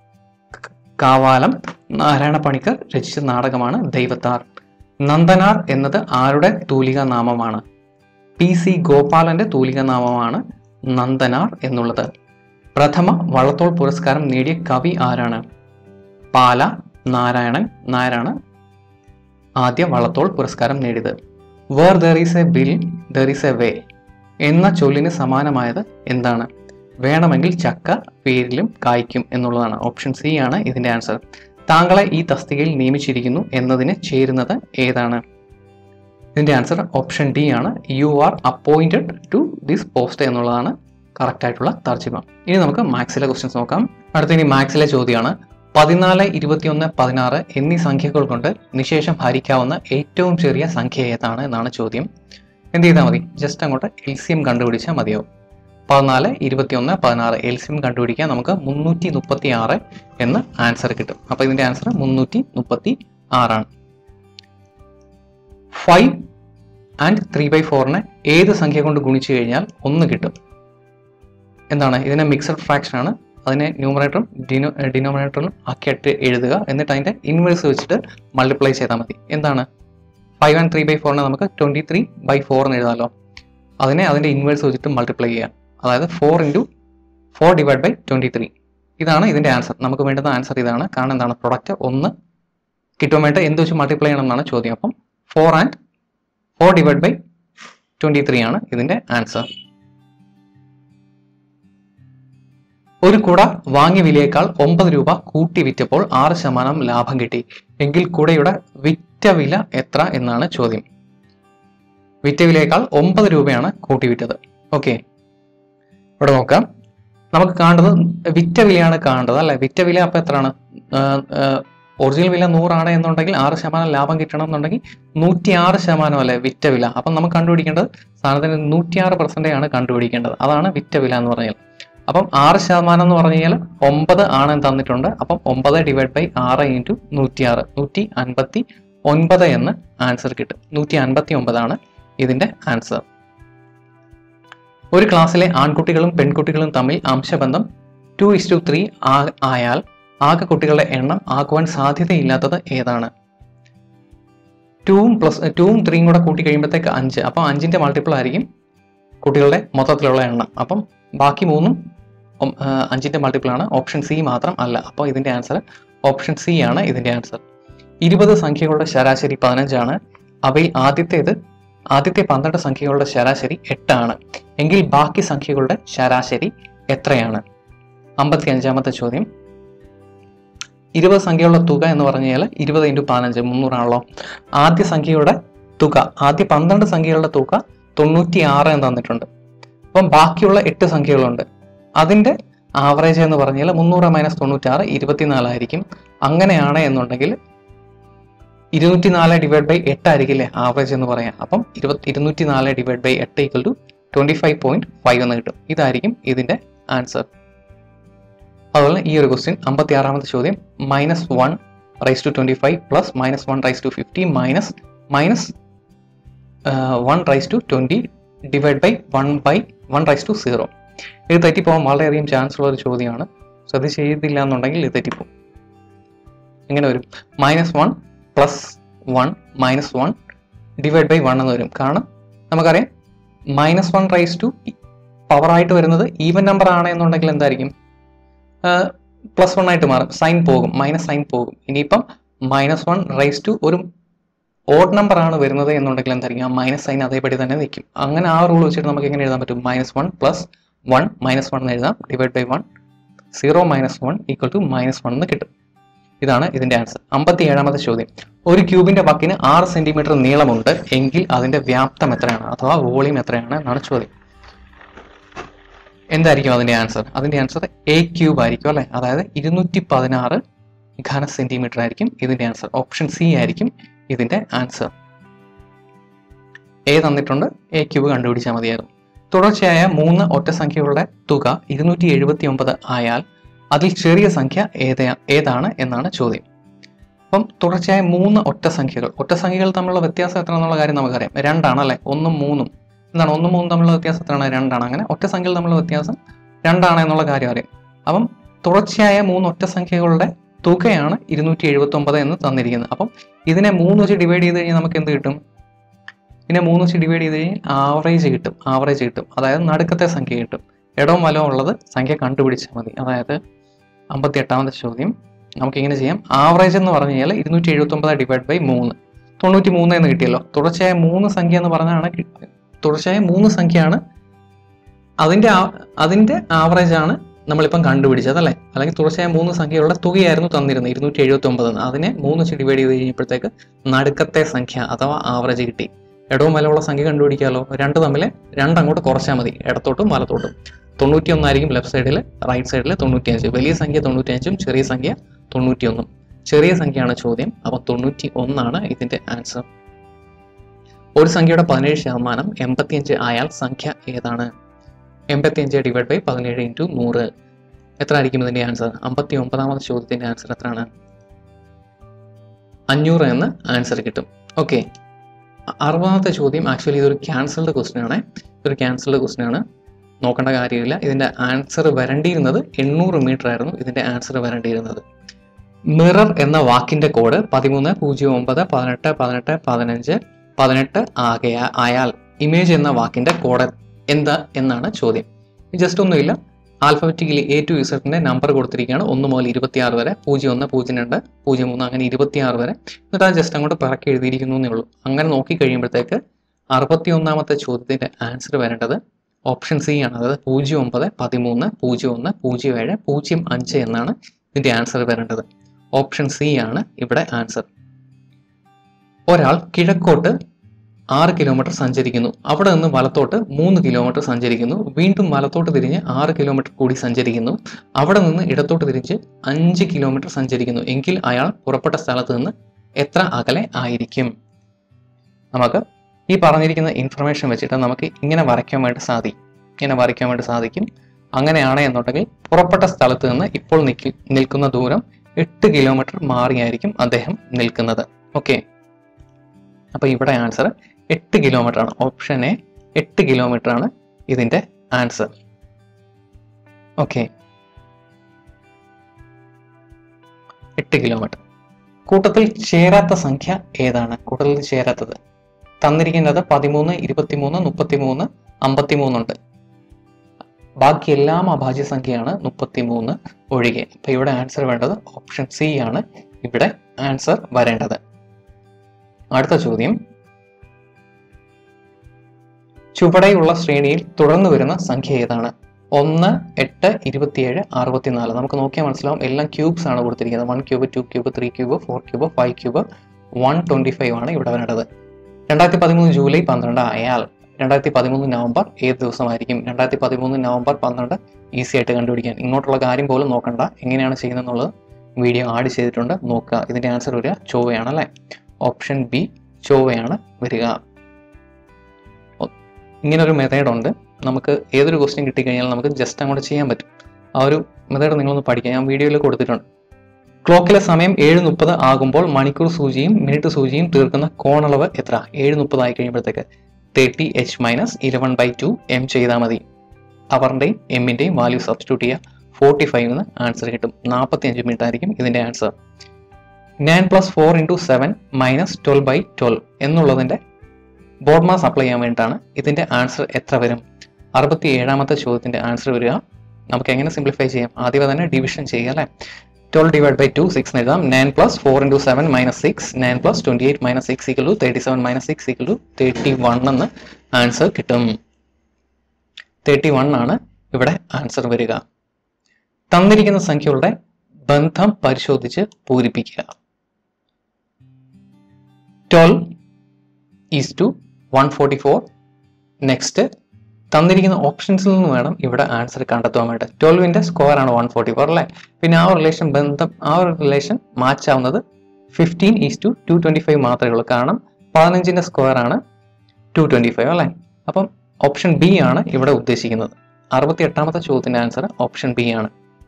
കാവാലം നാരായണ പണിക്കർ രചിച്ച നാടകമാണ് ദൈവത്താർ നന്ദനാർ എന്നത് ആരുടെ തൂലിക നാമമാണ് പി സി ഗോപാലന്റെ തൂലിക നാമമാണ് നന്ദനാർ എന്നുള്ളത് പ്രഥമ വള്ളത്തോൾ പുരസ്കാരം നേടിയ കവി ആരാണ് പാല നാരായണൻ നായരാണ് ആദ്യ വള്ളത്തോൾ പുരസ്കാരം നേടിയത് where there is a will there is a way എന്ന ചൊല്ലിന് സമാനമായത് എന്താണ് വേണമെങ്കിൽ ചക്ക പേരിലും കായ്ക്കും എന്നുള്ളതാണ് ഓപ്ഷൻ സി ആണ് ഇതിന്റെ ആൻസർ താങ്കളെ ഈ തസ്തികയിൽ നിയമിച്ചിരിക്കുന്നു എന്നതിന് ചേരുന്നത് ഏതാണ് ഇതിന്റെ ആൻസർ ഓപ്ഷൻ ഡി ആണ് you are appointed to this post എന്നുള്ളതാണ് കറക്റ്റ് ആയിട്ടുള്ള തർജ്ജിമ ഇനി നമുക്ക് മാത്സിലെ ക്വസ്റ്റ്യൻസ് നോക്കാം അടുത്ത ഇനി മാത്സിലെ ചോദ്യമാണ് പതിനാല് ഇരുപത്തിയൊന്ന് പതിനാറ് എന്നീ സംഖ്യകൾ കൊണ്ട് നിശേഷം ഹരിക്കാവുന്ന ഏറ്റവും ചെറിയ സംഖ്യ ഏതാണ് എന്നാണ് ചോദ്യം എന്ത് ചെയ്താൽ മതി ജസ്റ്റ് അങ്ങോട്ട് എൽ സി എം കണ്ടുപിടിച്ചാൽ മതിയാവും പതിനാല് ഇരുപത്തിയൊന്ന് പതിനാറ് എൽ സി എം കണ്ടുപിടിക്കാൻ നമുക്ക് മുന്നൂറ്റി മുപ്പത്തി ആറ് എന്ന് ആൻസർ കിട്ടും അപ്പൊ ഇതിന്റെ ആൻസർ മുന്നൂറ്റി മുപ്പത്തി ആറാണ് ഫൈവ് ആൻഡ് ത്രീ ബൈ ഫോറിനെ ഏത് സംഖ്യ കൊണ്ട് ഗുണിച്ചു കഴിഞ്ഞാൽ ഒന്ന് കിട്ടും എന്താണ് ഇതിനെ മിക്സഡ് ഫ്രാക്ഷൻ ആണ് അതിനെ ന്യൂമറേറ്ററും ഡിനോ ഡിനോമിനേറ്ററും ആക്കിയിട്ട് എഴുതുക എന്നിട്ട് അതിന്റെ ഇൻവേഴ്സ് വെച്ചിട്ട് മൾട്ടിപ്ലൈ ചെയ്താൽ മതി എന്താണ് ഫൈവ് ആൻഡ് ത്രീ ബൈ ഫോറിനെ നമുക്ക് ട്വന്റി ത്രീ ബൈ ഫോർ എന്ന് എഴുതാമല്ലോ അതിനെ അതിന്റെ ഇൻവേഴ്സ് വെച്ചിട്ട് മൾട്ടിപ്ലൈ ചെയ്യുക അതായത് four into four divide by twenty three ഇതാണ് ഇതിന്റെ ആൻസർ നമുക്ക് വേണ്ടുന്ന ആൻസർ ഇതാണ് കാരണം എന്താണ് പ്രൊഡക്റ്റ് ഒന്ന് കിട്ടുവാൻ വേണ്ടി എന്ത് വെച്ച് മൾട്ടിപ്ലൈ ചെയ്യണം എന്നാണ് ചോദ്യം അപ്പം four and four divide by twenty three ആണ് ഇതിന്റെ ആൻസർ ഒരു കുട വാങ്ങിയ വിലയേക്കാൾ ഒമ്പത് രൂപ കൂട്ടി വിറ്റപ്പോൾ ആറ് ശതമാനം ലാഭം കിട്ടി എങ്കിൽ കുടയുടെ വിറ്റ വില എത്ര എന്നാണ് ചോദ്യം വിറ്റ വിലയേക്കാൾ ഒമ്പത് രൂപയാണ് കൂട്ടി വിറ്റത് ഓക്കെ ഇവിടെ നോക്കാം നമുക്ക് കാണേണ്ടത് വിറ്റ വിലയാണ് കാണേണ്ടത് അല്ലെ വിറ്റ വില അപ്പം എത്രയാണ് ഒറിജിനൽ വില നൂറാണ് എന്നുണ്ടെങ്കിൽ ആറ് ശതമാനം ലാഭം കിട്ടണം എന്നുണ്ടെങ്കിൽ നൂറ്റി ആറ് ശതമാനം അല്ലേ വിറ്റ വില അപ്പം നമുക്ക് കണ്ടുപിടിക്കേണ്ടത് സാധനത്തിന് നൂറ്റിയാറ് പെർസെൻറ്റേജ് ആണ് കണ്ടുപിടിക്കേണ്ടത് അതാണ് വിറ്റ വില എന്ന് പറഞ്ഞാൽ അപ്പം ആറ് ശതമാനം എന്ന് പറഞ്ഞു കഴിഞ്ഞാൽ ഒമ്പത് ആണ് തന്നിട്ടുണ്ട് അപ്പം ഒമ്പത് ഡിവൈഡ് ബൈ ആറ് ഇൻറ്റു നൂറ്റിയാറ് നൂറ്റി അൻപത്തി ഒൻപത് എന്ന് ആൻസർ കിട്ടും നൂറ്റി അൻപത്തി ഒമ്പതാണ് ഇതിന്റെ ആൻസർ ഒരു ക്ലാസ്സിലെ ആൺകുട്ടികളും പെൺകുട്ടികളും തമ്മിൽ അംശബന്ധം ടു ഇസ് ടു ത്രീ ആയാൽ ആകെ കുട്ടികളുടെ എണ്ണം ആക്കുവാൻ സാധ്യതയില്ലാത്തത് ഏതാണ് ടൂവും പ്ലസ് ടൂവും ത്രീയും കൂടെ കൂട്ടി കഴിയുമ്പോഴത്തേക്ക് അഞ്ച് അപ്പം അഞ്ചിന്റെ മൾട്ടിപ്പിൾ ആയിരിക്കും കുട്ടികളുടെ മൊത്തത്തിലുള്ള എണ്ണം അപ്പം ബാക്കി മൂന്നും ഒം- ആ, അഞ്ചിന്റെ മൾട്ടിപ്പിൾ ആണ് ഓപ്ഷൻ സി മാത്രം അല്ല അപ്പോൾ ഇതിന്റെ ആൻസർ ഓപ്ഷൻ സി ആണ് ഇതിന്റെ ആൻസർ ഇരുപത് സംഖ്യകളുടെ ശരാശരി പതിനഞ്ചാണ് അവയിൽ ആദ്യത്തേത് ആദ്യത്തെ പന്ത്രണ്ട് സംഖ്യകളുടെ ശരാശരി എട്ടാണ് എങ്കിൽ ബാക്കി സംഖ്യകളുടെ ശരാശരി എത്രയാണ് അമ്പത്തി അഞ്ചാമത്തെ ചോദ്യം ഇരുപത് സംഖ്യകളുടെ തുക എന്ന് പറഞ്ഞു കഴിഞ്ഞാൽ ഇരുപത് ഇൻറ്റു പതിനഞ്ച് മുന്നൂറാണല്ലോ ആദ്യ സംഖ്യയുടെ തുക ആദ്യ പന്ത്രണ്ട് സംഖ്യകളുടെ തുക തൊണ്ണൂറ്റി ആറ് എന്ന് തന്നിട്ടുണ്ട് അപ്പം ബാക്കിയുള്ള എട്ട് സംഖ്യകളുണ്ട് അതിന്റെ ആവറേജ് എന്ന് പറഞ്ഞാൽ മുന്നൂറ് മൈനസ് തൊണ്ണൂറ്റാറ് ഇരുപത്തിനാലായിരിക്കും അങ്ങനെയാണ് എന്നുണ്ടെങ്കിൽ ഇരുന്നൂറ്റി നാല് ഡിവൈഡ് ബൈ എട്ട് ആയിരിക്കില്ലേ ആവറേജ് എന്ന് പറയാം അപ്പം ഇരുപത്തി ഇരുന്നൂറ്റി നാല് ഡിവൈഡ് ബൈ എട്ട് equal to twenty five point five എന്ന് കിട്ടും ഇതായിരിക്കും ഇതിന്റെ ആൻസർ അതുപോലെ ഈ ഒരു ക്വസ്റ്റ്യൻ അമ്പത്തി ആറാമത്തെ ചോദ്യം minus one raise to twenty five plus minus one raise to fifty minus minus one raise to twenty divide by one by one raise to zero ഇത് തെറ്റിപ്പോകാൻ വളരെയധികം ചാൻസ് ഉള്ള ഒരു ചോദ്യമാണ് സോ അത് ചെയ്തില്ല എന്നുണ്ടെങ്കിൽ ഇത് തെറ്റിപ്പോകും എങ്ങനെ വരും minus one plus one minus one divide by one എന്ന് വരും കാരണം നമുക്കറിയാം മൈനസ് വൺ റൈസ് ടു പവറായിട്ട് വരുന്നത് ഈവൻ നമ്പർ ആണ് എന്നുണ്ടെങ്കിൽ എന്തായിരിക്കും പ്ലസ് വൺ ആയിട്ട് മാറും സൈൻ പോകും മൈനസ് സൈൻ പോകും ഇനിയിപ്പം മൈനസ് വൺ റൈസ് ടു ഒരു ഓഡ് നമ്പർ ആണ് വരുന്നത് എന്നുണ്ടെങ്കിൽ എന്തായിരിക്കും ആ മൈനസ് സൈൻ അതേപടി തന്നെ നിൽക്കും അങ്ങനെ ആ റൂൾ വെച്ചിട്ട് നമുക്ക് എങ്ങനെ എഴുതാൻ പറ്റും minus one plus one minus one എന്ന് എഴുതാം divide by one zero minus one equal to minus one എന്ന് കിട്ടും ഇതാണ് ഇതിന്റെ ആൻസർ അമ്പത്തി ഏഴാമത്തെ ചോദ്യം ഒരു ക്യൂബിന്റെ വക്കിന് ആറ് സെന്റിമീറ്റർ നീളമുണ്ട് എങ്കിൽ അതിന്റെ വ്യാപ്തം എത്രയാണ് അഥവാ വോളിയം എത്രയാണ് എന്നാണ് ചോദ്യം എന്തായിരിക്കും അതിന്റെ ആൻസർ അതിന്റെ ആൻസർ എ ക്യൂബ് ആയിരിക്കും അല്ലെ അതായത് ഇരുന്നൂറ്റി പതിനാറ് ഘന സെന്റിമീറ്റർ ആയിരിക്കും ഇതിന്റെ ആൻസർ ഓപ്ഷൻ സി ആയിരിക്കും ഇതിന്റെ ആൻസർ എ തന്നിട്ടുണ്ട് എ ക്യൂബ് കണ്ടുപിടിച്ചാൽ മതിയായിരുന്നു തുടർച്ചയായ മൂന്ന് ഒറ്റ സംഖ്യകളുടെ തുക ഇരുന്നൂറ്റി എഴുപത്തി ഒമ്പത് ആയാൽ അതിൽ ചെറിയ സംഖ്യ ഏതാ ഏതാണ് എന്നാണ് ചോദ്യം അപ്പം തുടർച്ചയായ മൂന്ന് ഒറ്റ സംഖ്യകൾ ഒറ്റ സംഖ്യകൾ തമ്മിലുള്ള വ്യത്യാസം എത്ര എന്നുള്ള കാര്യം നമുക്കറിയാം രണ്ടാണ് അല്ലെ ഒന്നും മൂന്നും എന്താണ് ഒന്നും മൂന്നും തമ്മിലുള്ള വ്യത്യാസം എത്രയാണ് രണ്ടാണ് അങ്ങനെ ഒറ്റ സംഖ്യകൾ തമ്മിലുള്ള വ്യത്യാസം രണ്ടാണ് എന്നുള്ള കാര്യം അറിയാം അപ്പം തുടർച്ചയായ മൂന്ന് ഒറ്റ സംഖ്യകളുടെ തുകയാണ് ഇരുന്നൂറ്റി എഴുപത്തി ഒമ്പത് എന്ന് തന്നിരിക്കുന്നത് അപ്പം ഇതിനെ മൂന്ന് വെച്ച് ഡിവൈഡ് ചെയ്ത് കഴിഞ്ഞാൽ നമുക്ക് എന്ത് കിട്ടും ഇതിനെ മൂന്ന് വെച്ച് ഡിവൈഡ് ചെയ്ത് കഴിഞ്ഞാൽ ആവറേജ് കിട്ടും ആവറേജ് കിട്ടും അതായത് നടുക്കത്തെ സംഖ്യ കിട്ടും ഇടവും വലവും ഉള്ളത് സംഖ്യ കണ്ടുപിടിച്ചാൽ മതി അതായത് അമ്പത്തി എട്ടാമത്തെ ചോദ്യം നമുക്ക് ഇങ്ങനെ ചെയ്യാം ആവറേജ് എന്ന് പറഞ്ഞു കഴിഞ്ഞാൽ ഇരുന്നൂറ്റി എഴുപത്തി ഒമ്പത് ഡിവൈഡ് ബൈ മൂന്ന് തൊണ്ണൂറ്റി മൂന്ന് എന്ന് കിട്ടിയല്ലോ തുടർച്ചയായ മൂന്ന് സംഖ്യ എന്ന് പറഞ്ഞാണ് കി- തുടർച്ചയായ മൂന്ന് സംഖ്യയാണ് അതിന്റെ ആ- അതിന്റെ ആവറേജ് ആണ് നമ്മളിപ്പം കണ്ടുപിടിച്ചത് അല്ലേ അല്ലെങ്കിൽ തുടർച്ചയായ മൂന്ന് സംഖ്യകളുടെ തുകയായിരുന്നു തന്നിരുന്നത് ഇരുന്നൂറ്റി എഴുപത്തി ഒമ്പത് അതിനെ മൂന്ന് വെച്ച് ഡിവൈഡ് ചെയ്ത് കഴിഞ്ഞപ്പോഴത്തേക്ക് നടുക്കത്തെ സംഖ്യ അഥവാ ആവറേജ് കിട്ടി ഇടവും വലമുള്ള സംഖ്യ കണ്ടുപിടിക്കാമല്ലോ രണ്ട് തമ്മിൽ രണ്ടങ്ങോട്ട് കുറച്ചാൽ മതി ഇടത്തോട്ടും വലത്തോട്ടും തൊണ്ണൂറ്റി ഒന്നായിരിക്കും ലെഫ്റ്റ് സൈഡിൽ റൈറ്റ് സൈഡിൽ തൊണ്ണൂറ്റിയഞ്ച് വലിയ സംഖ്യ തൊണ്ണൂറ്റിയഞ്ചും ചെറിയ സംഖ്യ തൊണ്ണൂറ്റിയൊന്നും ചെറിയ സംഖ്യയാണ് ചോദ്യം അപ്പം തൊണ്ണൂറ്റി ഒന്നാണ് ഇതിന്റെ ആൻസർ ഒരു സംഖ്യയുടെ പതിനേഴ് ശതമാനം എൺപത്തിയഞ്ച് ആയാൽ സംഖ്യ ഏതാണ് എൺപത്തിയഞ്ച് ഡിവൈഡ് ബൈ പതിനേഴ് ഇൻറ്റു നൂറ് എത്ര ആയിരിക്കും ഇതിന്റെ ആൻസർ അമ്പത്തി ഒമ്പതാമത്തെ ചോദ്യത്തിന്റെ ആൻസർ എത്രയാണ് അഞ്ഞൂറ് എന്ന് ആൻസർ കിട്ടും ഓക്കെ അറുപതാമത്തെ ചോദ്യം ആക്ച്വലി ഇതൊരു ക്യാൻസൽഡ് ക്വസ്റ്റ്യൻ ആണ് ഇതൊരു ക്യാൻസൽഡ് ക്വസ്റ്റ്യൻ ആണ് നോക്കേണ്ട കാര്യമില്ല ഇതിന്റെ ആൻസർ വരേണ്ടിയിരുന്നത് എണ്ണൂറ് മീറ്റർ ആയിരുന്നു ഇതിന്റെ ആൻസർ വരേണ്ടിയിരുന്നത് മിറർ എന്ന വാക്കിന്റെ കോഡ് പതിമൂന്ന് പൂജ്യം ഒമ്പത് പതിനെട്ട് പതിനെട്ട് പതിനഞ്ച് പതിനെട്ട് ആകെ ആയാൽ ഇമേജ് എന്ന വാക്കിന്റെ കോഡ് എന്താ എന്നാണ് ചോദ്യം ജസ്റ്റ് ഒന്നുമില്ല ആൽഫബറ്റിക്കലി എ ടു ഇസറ്റിന്റെ നമ്പർ കൊടുത്തിരിക്കുകയാണ് ഒന്ന് മുതൽ ഇരുപത്തി ആറ് വരെ പൂജ്യം ഒന്ന് പൂജ്യം രണ്ട് പൂജ്യം മൂന്ന് അങ്ങനെ ഇരുപത്തി ആറ് വരെ എന്നിട്ട് അത് ജസ്റ്റ് അങ്ങോട്ട് പിറക്കി എഴുതിയിരിക്കുന്നു എന്നേ ഉള്ളൂ അങ്ങനെ നോക്കി കഴിയുമ്പോഴത്തേക്ക് അറുപത്തി ഒന്നാമത്തെ ചോദ്യത്തിന്റെ ആൻസർ വരേണ്ടത് ഓപ്ഷൻ സി ആണ് അതായത് പൂജ്യം ഒമ്പത് പതിമൂന്ന് പൂജ്യം ഒന്ന് പൂജ്യം ഏഴ് പൂജ്യം അഞ്ച് എന്നാണ് ഇതിന്റെ ആൻസർ വരേണ്ടത് ഓപ്ഷൻ സി ആണ് ഇവിടെ ആൻസർ ഒരാൾ കിഴക്കോട്ട് ആറ് കിലോമീറ്റർ സഞ്ചരിക്കുന്നു അവിടെ നിന്ന് വലത്തോട്ട് മൂന്ന് കിലോമീറ്റർ സഞ്ചരിക്കുന്നു വീണ്ടും വലത്തോട്ട് തിരിഞ്ഞ് ആറ് കിലോമീറ്റർ കൂടി സഞ്ചരിക്കുന്നു അവിടെ നിന്ന് ഇടത്തോട്ട് തിരിച്ച് അഞ്ച് കിലോമീറ്റർ സഞ്ചരിക്കുന്നു എങ്കിൽ അയാൾ പുറപ്പെട്ട സ്ഥലത്ത് നിന്ന് എത്ര അകലെ ആയിരിക്കും നമുക്ക് ഈ പറഞ്ഞിരിക്കുന്ന ഇൻഫർമേഷൻ വെച്ചിട്ട് നമുക്ക് ഇങ്ങനെ വരയ്ക്കാൻ വേണ്ടി സാധിക്കും ഇങ്ങനെ വരയ്ക്കാൻ വേണ്ടി സാധിക്കും അങ്ങനെയാണ് എന്നുണ്ടെങ്കിൽ പുറപ്പെട്ട സ്ഥലത്ത് നിന്ന് ഇപ്പോൾ നിൽക്കി നിൽക്കുന്ന ദൂരം എട്ട് കിലോമീറ്റർ മാറിയായിരിക്കും അദ്ദേഹം നിൽക്കുന്നത് ഓക്കെ അപ്പൊ ഇവിടെ ആൻസർ എട്ട് കിലോമീറ്റർ ആണ് ഓപ്ഷൻ എ എട്ട് കിലോമീറ്റർ ആണ് ഇതിന്റെ ആൻസർ ഓക്കെ എട്ട് കിലോമീറ്റർ കൂട്ടത്തിൽ ചേരാത്ത സംഖ്യ ഏതാണ് കൂട്ടത്തിൽ ചേരാത്തത് തന്നിരിക്കുന്നത് പതിമൂന്ന് ഇരുപത്തിമൂന്ന് മുപ്പത്തിമൂന്ന് അമ്പത്തിമൂന്നുണ്ട് ബാക്കി എല്ലാം അഭാജ്യ സംഖ്യയാണ് മുപ്പത്തിമൂന്ന് ഒഴികെ അപ്പൊ ഇവിടെ ആൻസർ വേണ്ടത് ഓപ്ഷൻ സി ആണ് ഇവിടെ ആൻസർ വരേണ്ടത് അടുത്ത ചോദ്യം ചുവടെയുള്ള ശ്രേണിയിൽ തുടർന്ന് വരുന്ന സംഖ്യ ഏതാണ് ഒന്ന് എട്ട് ഇരുപത്തിയേഴ് അറുപത്തിനാല് നമുക്ക് നോക്കിയാൽ മനസ്സിലാവും എല്ലാം ക്യൂബ്സ് ആണ് കൊടുത്തിരിക്കുന്നത് one cube two cube three cube four cube five cube one twenty five ആണ് ഇവിടെ വരേണ്ടത് രണ്ടായിരത്തി പതിമൂന്ന് ജൂലൈ പന്ത്രണ്ട് ആയാൽ രണ്ടായിരത്തി പതിമൂന്ന് നവംബർ ഏത് ദിവസമായിരിക്കും രണ്ടായിരത്തി പതിമൂന്ന് നവംബർ പന്ത്രണ്ട് ഈസി ആയിട്ട് കണ്ടുപിടിക്കാൻ ഇങ്ങോട്ടുള്ള കാര്യം പോലും നോക്കണ്ട എങ്ങനെയാണ് ചെയ്യുന്നത് വീഡിയോ ആഡ് ചെയ്തിട്ടുണ്ട് നോക്കുക ഇതിന്റെ ആൻസർ വരിക ചൊവ്വയാണ് അല്ലേ ഓപ്ഷൻ ബി ചൊവ്വയാണ് വരിക ഒ- ഇങ്ങനൊരു മെത്തേഡ് ഉണ്ട് നമുക്ക് ഏതൊരു ക്വസ്റ്റ്യൻ കിട്ടിക്കഴിഞ്ഞാൽ നമുക്ക് ജസ്റ്റ് അങ്ങോട്ട് ചെയ്യാൻ പറ്റും ആ ഒരു മെത്തേഡ് നിങ്ങളൊന്ന് പഠിക്കാം ഞാൻ വീഡിയോയിൽ കൊടുത്തിട്ടുണ്ട് ക്ലോക്കിലെ സമയം ഏഴ് മുപ്പത് ആകുമ്പോൾ മണിക്കൂർ സൂചിയും മിനിറ്റ് സൂചിയും തീർക്കുന്ന കോണളവ് എത്ര ഏഴ് മുപ്പത് ആയി കഴിയുമ്പോഴത്തേക്ക് thirty H minus eleven by two M ചെയ്താൽ മതി അവറിൻ്റെയും എമ്മിൻ്റെയും വാല്യൂ സബ്സ്റ്റിറ്റ്യൂട്ട് ചെയ്യുക ഫോർട്ടി ഫൈവിന് ആൻസർ കിട്ടും നാൽപ്പത്തി അഞ്ച് മിനിറ്റ് ആയിരിക്കും ഇതിൻ്റെ answer nine plus four into seven minus twelve by twelve എന്നുള്ളതിൻ്റെ ബോർഡ് മാസ് അപ്ലൈ ചെയ്യാൻ വേണ്ടിയിട്ടാണ് ഇതിൻ്റെ ആൻസർ എത്ര വരും അറുപത്തി ഏഴാമത്തെ ചോദ്യത്തിൻ്റെ ആൻസർ വരിക നമുക്ക് എങ്ങനെ സിംപ്ലിഫൈ ചെയ്യാം ആദ്യമേ തന്നെ ഡിവിഷൻ ചെയ്യുക അല്ലേ twelve divide by two six എഴുതാം nine plus four into seven minus six nine plus twenty eight minus six equal to thirty seven minus six equal to thirty one എന്ന് ആൻസർ കിട്ടും thirty one ആണ് ഇവിടെ answer വരിക തന്നിരിക്കുന്ന സംഖ്യകളുടെ ബന്ധം പരിശോധിച്ച് പൂരിപ്പിക്കുക twelve is to one forty four next തന്നിരിക്കുന്ന ഓപ്ഷൻസിൽ നിന്ന് വേണം ഇവിടെ ആൻസർ കണ്ടെത്താൻ വേണ്ടി ട്വൽവിന്റെ സ്ക്വയർ ആണ് വൺ ഫോർട്ടി ഫോർ അല്ലേ പിന്നെ ആ ഒരു റിലേഷൻ ബന്ധം ആ ഒരു റിലേഷൻ മാച്ച് ആവുന്നത് fifteen is to two twenty five മാത്രമേ ഉള്ളൂ കാരണം പതിനഞ്ചിന്റെ സ്ക്വയർ ആണ് ടു ട്വന്റി ഫൈവ് അല്ലേ അപ്പം ഓപ്ഷൻ ബി ആണ് ഇവിടെ ഉദ്ദേശിക്കുന്നത് അറുപത്തി എട്ടാമത്തെ ചോദ്യത്തിന്റെ ആൻസർ ഓപ്ഷൻ ബി ആണ്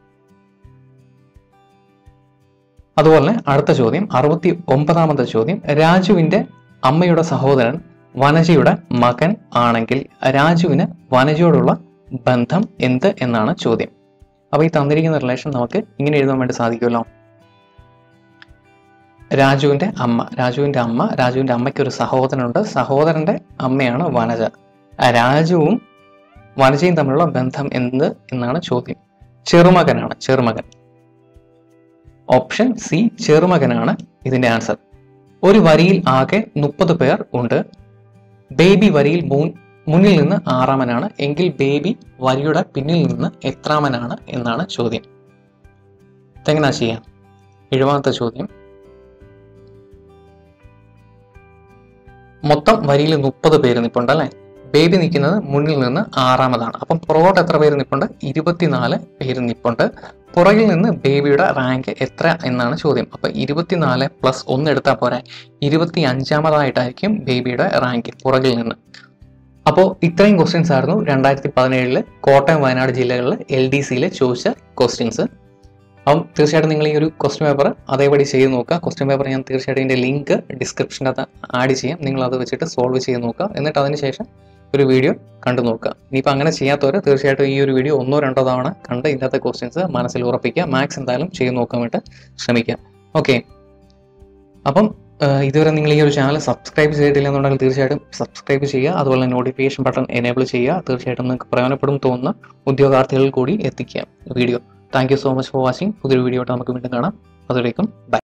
അതുപോലെ അടുത്ത ചോദ്യം അറുപത്തി ഒമ്പതാമത്തെ ചോദ്യം രാജുവിന്റെ അമ്മയുടെ സഹോദരൻ വനജയുടെ മകൻ ആണെങ്കിൽ രാജുവിന് വനജയോടുള്ള ബന്ധം എന്ത് എന്നാണ് ചോദ്യം അപ്പൊ ഈ തന്നിരിക്കുന്ന റിലേഷൻ നമുക്ക് ഇങ്ങനെ എഴുതാൻ വേണ്ടി സാധിക്കുമല്ലോ രാജുവിന്റെ അമ്മ രാജുവിന്റെ അമ്മ രാജുവിന്റെ അമ്മയ്ക്ക് ഒരു സഹോദരനുണ്ട് സഹോദരന്റെ അമ്മയാണ് വനജ ആ രാജുവും വനജയും തമ്മിലുള്ള ബന്ധം എന്ത് എന്നാണ് ചോദ്യം ചെറുമകനാണ് ചെറുമകൻ ഓപ്ഷൻ സി ചെറുമകനാണ് ഇതിന്റെ ആൻസർ ഒരു വരിയിൽ ആകെ മുപ്പത് പേർ ഉണ്ട് ബേബി വരിയിൽ മൂ- മുന്നിൽ നിന്ന് ആറാമനാണ് എങ്കിൽ ബേബി വരിയുടെ പിന്നിൽ നിന്ന് എത്രാമനാണ് എന്നാണ് ചോദ്യം ഇതെങ്ങനെയാ ചെയ്യാം എഴുപതാമത്തെ ചോദ്യം മൊത്തം വരിയിൽ മുപ്പത് പേര് നിൽപ്പുണ്ട് അല്ലെ ബേബി നിൽക്കുന്നത് മുന്നിൽ നിന്ന് ആറാമതാണ് അപ്പം പുറകോട്ട് എത്ര പേര് നിൽപ്പുണ്ട് ഇരുപത്തിനാല് പേര് നിൽപ്പുണ്ട് പുറകിൽ നിന്ന് ബേബിയുടെ റാങ്ക് എത്ര എന്നാണ് ചോദ്യം അപ്പൊ ഇരുപത്തിനാല് പ്ലസ് ഒന്ന് എടുത്താൽ പോരെ ഇരുപത്തി അഞ്ചാമതായിട്ടായിരിക്കും ബേബിയുടെ റാങ്ക് പുറകിൽ നിന്ന് അപ്പോൾ ഇത്രയും ക്വസ്റ്റ്യൻസ് ആയിരുന്നു രണ്ടായിരത്തി പതിനേഴില് കോട്ടയം വയനാട് ജില്ലകളിൽ എൽ ഡി സിയിൽ ചോദിച്ച ക്വസ്റ്റ്യൻസ് അപ്പം തീർച്ചയായിട്ടും നിങ്ങൾ ഈ ഒരു ക്വസ്റ്റ്യൻ പേപ്പർ അതേപടി ചെയ്ത് നോക്കുക ക്വസ്റ്റ്യൻ പേപ്പർ ഞാൻ തീർച്ചയായിട്ടും ഇതിന്റെ ലിങ്ക് ഡിസ്ക്രിപ്ഷനകത്ത് ആഡ് ചെയ്യാം നിങ്ങൾ അത് വെച്ചിട്ട് സോൾവ് ചെയ്ത് നോക്കുക എന്നിട്ട് അതിന് ശേഷം ഒരു വീഡിയോ കണ്ടു നോക്കുക ഇനിയിപ്പോൾ അങ്ങനെ ചെയ്യാത്തവർ തീർച്ചയായിട്ടും ഈ ഒരു വീഡിയോ ഒന്നോ രണ്ടോ തവണ കണ്ട് ഇന്നത്തെ ക്വസ്റ്റ്യൻസ് മനസ്സിൽ ഉറപ്പിക്കുക മാത്സ് എന്തായാലും ചെയ്ത് നോക്കാൻ വേണ്ടി ശ്രമിക്കുക ഓക്കെ അപ്പം ആഹ് ഇതുവരെ നിങ്ങൾ ഈ ഒരു ചാനൽ സബ്സ്ക്രൈബ് ചെയ്തിട്ടില്ല എന്നുണ്ടെങ്കിൽ തീർച്ചയായിട്ടും സബ്സ്ക്രൈബ് ചെയ്യുക അതുപോലെ നോട്ടിഫിക്കേഷൻ ബട്ടൺ എനേബിൾ ചെയ്യുക തീർച്ചയായിട്ടും നിങ്ങൾക്ക് പ്രയോജനപ്പെടും തോന്നുന്ന ഉദ്യോഗാർത്ഥികളിൽ കൂടി എത്തിക്കുക video thank you so much for watching പുതിയൊരു വീഡിയോ ആയിട്ട് നമുക്ക് വീണ്ടും കാണാം അതുവരേക്കും ബൈ